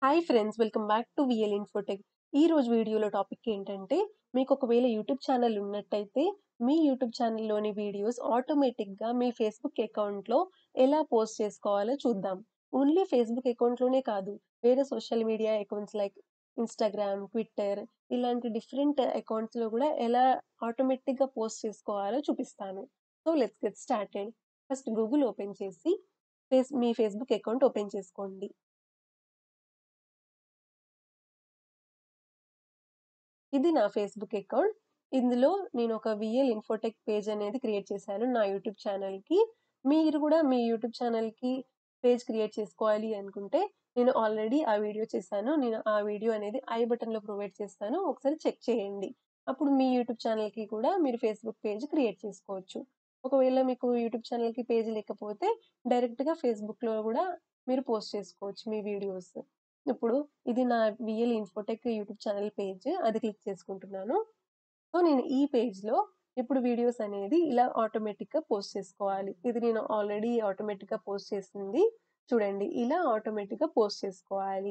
Hi friends welcome back to VL Infotech ఈ రోజు వీడియోలో టాపిక్ ఏంటంటే మీకు ఒకవేళ యూట్యూబ్ ఛానల్ ఉన్నట్టయితే మీ యూట్యూబ్ ఛానల్లోని వీడియోస్ ఆటోమేటిక్గా మీ ఫేస్బుక్ అకౌంట్లో ఎలా పోస్ట్ చేసుకోవాలో చూద్దాం ఓన్లీ ఫేస్బుక్ అకౌంట్లోనే కాదు వేరే social media accounts like Instagram Twitter ఇలాంటి డిఫరెంట్ అకౌంట్స్లో కూడా ఎలా ఆటోమేటిక్గా పోస్ట్ చేసుకోవాలో చూపిస్తాను so let's get started first Google open చేసి ఫేస్ మీ ఫేస్బుక్ అకౌంట్ ఓపెన్ చేసుకోండి ఇది నా ఫేస్బుక్ అకౌంట్ ఇందులో నేను ఒక విఎల్ ఇన్ఫోటెక్ పేజ్ అనేది క్రియేట్ చేశాను నా యూట్యూబ్ ఛానల్కి మీరు కూడా మీ యూట్యూబ్ ఛానల్కి పేజ్ క్రియేట్ చేసుకోవాలి అనుకుంటే నేను ఆల్రెడీ ఆ వీడియో చేశాను నేను ఆ వీడియో అనేది ఐ బటన్లో ప్రొవైడ్ చేస్తాను ఒకసారి చెక్ చేయండి అప్పుడు మీ యూట్యూబ్ ఛానల్కి కూడా మీరు ఫేస్బుక్ పేజ్ క్రియేట్ చేసుకోవచ్చు ఒకవేళ మీకు యూట్యూబ్ ఛానల్కి పేజ్ లేకపోతే డైరెక్ట్గా ఫేస్బుక్లో కూడా మీరు పోస్ట్ చేసుకోవచ్చు మీ వీడియోస్ ఇప్పుడు ఇది నా VL Infotech YouTube channel page అది క్లిక్ చేసుకుంటున్నాను సో నేను ఈ పేజ్లో ఇప్పుడు వీడియోస్ అనేది ఇలా ఆటోమేటిక్గా పోస్ట్ చేసుకోవాలి ఇది నేను ఆల్రెడీ ఆటోమేటిక్గా పోస్ట్ చేసింది చూడండి ఇలా ఆటోమేటిక్గా పోస్ట్ చేసుకోవాలి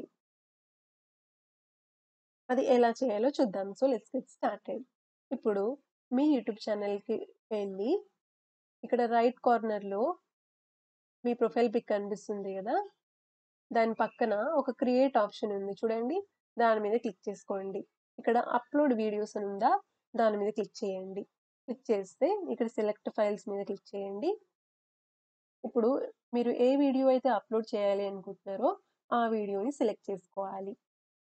అది ఎలా చేయాలో చూద్దాం సో లెట్స్ గెట్ స్టార్టెడ్ ఇప్పుడు మీ యూట్యూబ్ ఛానల్కి వెళ్ళి ఇక్కడ రైట్ కార్నర్లో మీ ప్రొఫైల్ పిక్ కనిపిస్తుంది కదా దాని పక్కన ఒక క్రియేట్ ఆప్షన్ ఉంది చూడండి దాని మీద క్లిక్ చేసుకోండి ఇక్కడ అప్లోడ్ వీడియోస్ అని ఉందా దాని మీద క్లిక్ చేయండి క్లిక్ చేస్తే ఇక్కడ సెలెక్ట్ ఫైల్స్ మీద క్లిక్ చేయండి ఇప్పుడు మీరు ఏ వీడియో అయితే అప్లోడ్ చేయాలి అనుకుంటున్నారో ఆ వీడియోని సెలెక్ట్ చేసుకోవాలి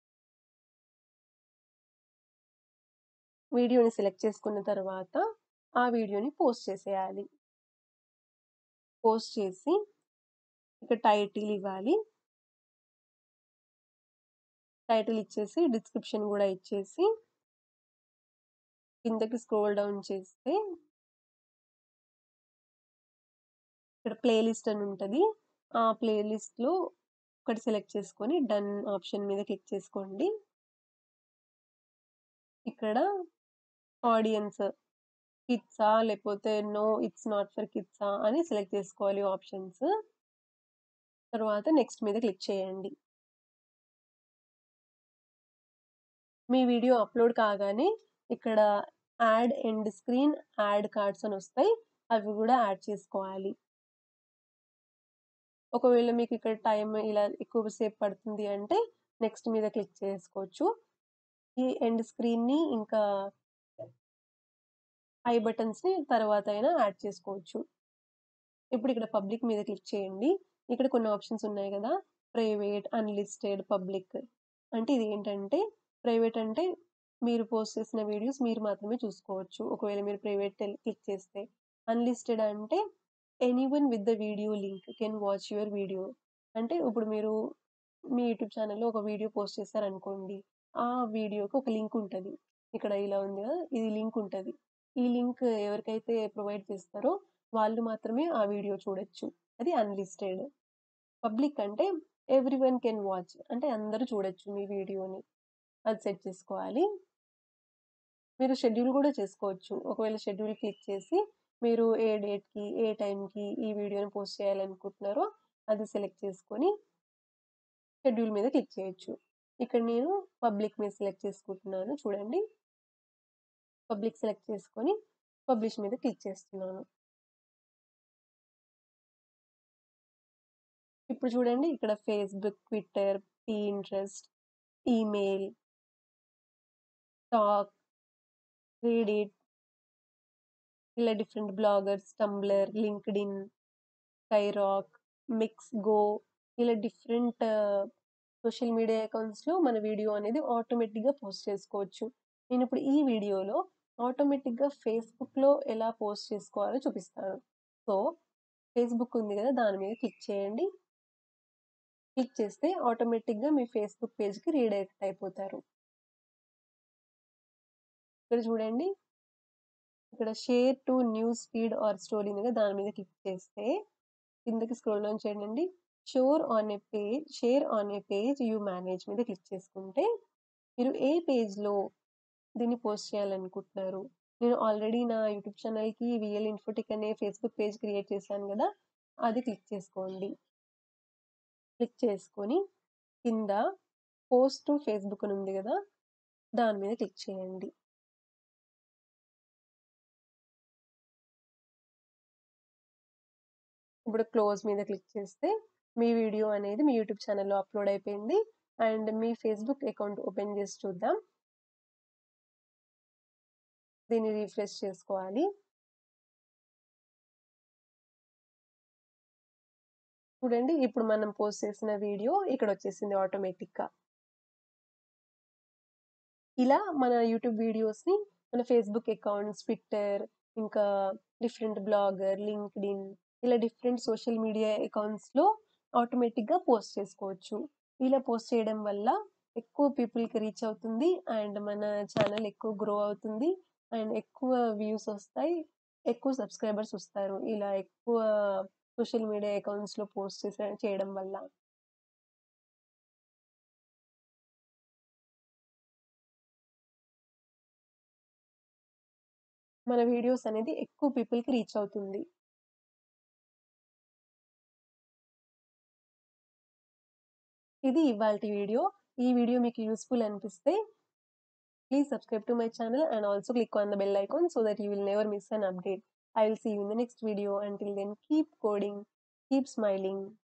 వీడియోని సెలెక్ట్ చేసుకున్న తర్వాత ఆ వీడియోని పోస్ట్ చేసేయాలి పోస్ట్ చేసి ఇక్కడ టైటిల్ ఇవ్వాలి టైటిల్ ఇచ్చేసి డిస్క్రిప్షన్ కూడా ఇచ్చేసి కిందకి స్క్రోల్ డౌన్ చేస్తే ఇక్కడ ప్లేలిస్ట్ అని ఉంటుంది ఆ ప్లేలిస్ట్లో ఒకటి సెలెక్ట్ చేసుకొని డన్ ఆప్షన్ మీద క్లిక్ చేసుకోండి ఇక్కడ ఆడియన్స్ కిడ్సా లేకపోతే నో ఇట్స్ నాట్ ఫర్ కిడ్సా అని సెలెక్ట్ చేసుకోవాలి ఆప్షన్స్ తర్వాత నెక్స్ట్ మీద క్లిక్ చేయండి మీ వీడియో అప్లోడ్ కాగానే ఇక్కడ add end screen add cards అని వస్తాయి అవి కూడా యాడ్ చేసుకోవాలి ఒకవేళ మీకు ఇక్కడ టైం ఇలా ఎక్కువసేపు పడుతుంది అంటే నెక్స్ట్ మీద క్లిక్ చేసుకోవచ్చు ఈ ఎండ్ స్క్రీన్ని ఇంకా ఐ బటన్స్ని తర్వాత అయినా యాడ్ చేసుకోవచ్చు ఇప్పుడు ఇక్కడ పబ్లిక్ మీద క్లిక్ చేయండి ఇక్కడ కొన్ని ఆప్షన్స్ ఉన్నాయి కదా ప్రైవేట్ అన్లిస్టెడ్ పబ్లిక్ అంటే ఇది ఏంటంటే ప్రైవేట్ అంటే మీరు పోస్ట్ చేసిన వీడియోస్ మీరు మాత్రమే చూసుకోవచ్చు ఒకవేళ మీరు ప్రైవేట్ క్లిక్ చేస్తే అన్లిస్టెడ్ అంటే anyone with the video link can watch your video అంటే ఇప్పుడు మీరు మీ యూట్యూబ్ ఛానల్లో ఒక వీడియో పోస్ట్ చేస్తారనుకోండి ఆ వీడియోకి ఒక లింక్ ఉంటుంది ఇక్కడ ఇలా ఉంది కదా ఇది లింక్ ఉంటుంది ఈ లింక్ ఎవరికైతే ప్రొవైడ్ చేస్తారో వాళ్ళు మాత్రమే ఆ వీడియో చూడొచ్చు అది అన్లిస్టెడ్ పబ్లిక్ అంటే ఎవ్రీ వన్ కెన్ వాచ్ అంటే అందరూ చూడొచ్చు మీ వీడియోని అది సెట్ చేసుకోవాలి మీరు షెడ్యూల్ కూడా చేసుకోవచ్చు ఒకవేళ షెడ్యూల్ క్లిక్ చేసి మీరు ఏ డేట్కి ఏ టైంకి ఈ వీడియోని పోస్ట్ చేయాలనుకుంటున్నారో అది సెలెక్ట్ చేసుకొని షెడ్యూల్ మీద క్లిక్ చేయొచ్చు ఇక్కడ నేను పబ్లిక్ మీద సెలెక్ట్ చేసుకుంటున్నాను చూడండి పబ్లిక్ సెలెక్ట్ చేసుకొని పబ్లిష్ మీద క్లిక్ చేస్తున్నాను ఇప్పుడు చూడండి ఇక్కడ ఫేస్బుక్ ట్విట్టర్ ఇంట్రెస్ట్ ఈమెయిల్ టాక్ రీడిట్ ఇలా different bloggers Tumblr LinkedIn Skyrock Mix గో ఇలా డిఫరెంట్ సోషల్ మీడియా అకౌంట్స్లో మన వీడియో అనేది ఆటోమేటిక్గా పోస్ట్ చేసుకోవచ్చు నేను ఇప్పుడు ఈ వీడియోలో ఆటోమేటిక్గా ఫేస్బుక్లో ఎలా పోస్ట్ చేసుకోవాలో చూపిస్తాను సో ఫేస్బుక్ ఉంది కదా దాని మీద క్లిక్ చేయండి క్లిక్ చేస్తే ఆటోమేటిక్గా మీ ఫేస్బుక్ పేజ్కి రీడైరెక్ట్ అయిపోతారు ఇక్కడ చూడండి ఇక్కడ share to news feed or story మీద దాని మీద క్లిక్ చేస్తే కిందకి స్క్రోల్ డౌన్ చేయండి share on a page share on a page you manage మీద క్లిక్ చేసుకుంటే మీరు ఏ పేజ్లో దీన్ని పోస్ట్ చేయాలనుకుంటున్నారు నేను ఆల్రెడీ నా యూట్యూబ్ ఛానల్కి విఎల్ ఇన్ఫోటిక్ అనే ఫేస్బుక్ పేజ్ క్రియేట్ చేశాను కదా అది క్లిక్ చేసుకోండి క్లిక్ చేసుకొని కింద పోస్ట్ టు ఫేస్‌బుక్ అని ఉంది గదా! దాని మీద క్లిక్ చేయండి. ఇప్పుడు క్లోజ్ మీద క్లిక్ చేస్తే మీ వీడియో అనేది మీ యూట్యూబ్ ఛానెల్‌లో అప్‌లోడ్ అయిపోయింది. అండ్ మీ ఫేస్‌బుక్ అకౌంట్ ఓపెన్ చేసి చూద్దాం. దీన్ని రిఫ్రెష్ చేసుకోవాలి. చూడండి ఇప్పుడు మనం పోస్ట్ చేసిన వీడియో ఇక్కడొచ్చేసింది ఆటోమేటిక్‌గా. ఇలా మన యూట్యూబ్ వీడియోస్‌ని మన ఫేస్‌బుక్ అకౌంట్స్, ట్విట్టర్ ఇంకా డిఫరెంట్ బ్లాగర్, లింక్డ్ఇన్ ఇలా డిఫరెంట్ సోషల్ మీడియా అకౌంట్స్‌లో ఆటోమేటిక్‌గా పోస్ట్ చేసుకోవచ్చు. ఇలా పోస్ట్ చేయడం వల్ల ఎక్కువ పీపుల్‌కి రీచ్ అవుతుంది. అండ్ మన ఛానెల్ ఎక్కువ గ్రో అవుతుంది. అండ్ ఎక్కువ వ్యూస్ ఒస్తాయి. ఎక్కువ సబ్‌స్క్రైబర్స్ ఒస్తారు. ఇలా ఎక్కువ సోషల్ మీడియా అకౌంట్స్‌లో పోస్ట్ చేసే చేయడం వల్ల. మన వీడియోస్ అనేది ఎక్కువ పీపుల్‌కి రీచ్ అవుతుంది. ఇది ఇవాల్టి వీడియో. ఈ వీడియో మీకు యూజ్‌ఫుల్ అనిపిస్తే please subscribe to my channel and also click on the bell icon so that you will never miss an update. I will see you in the next video. Until then, keep coding, keep smiling.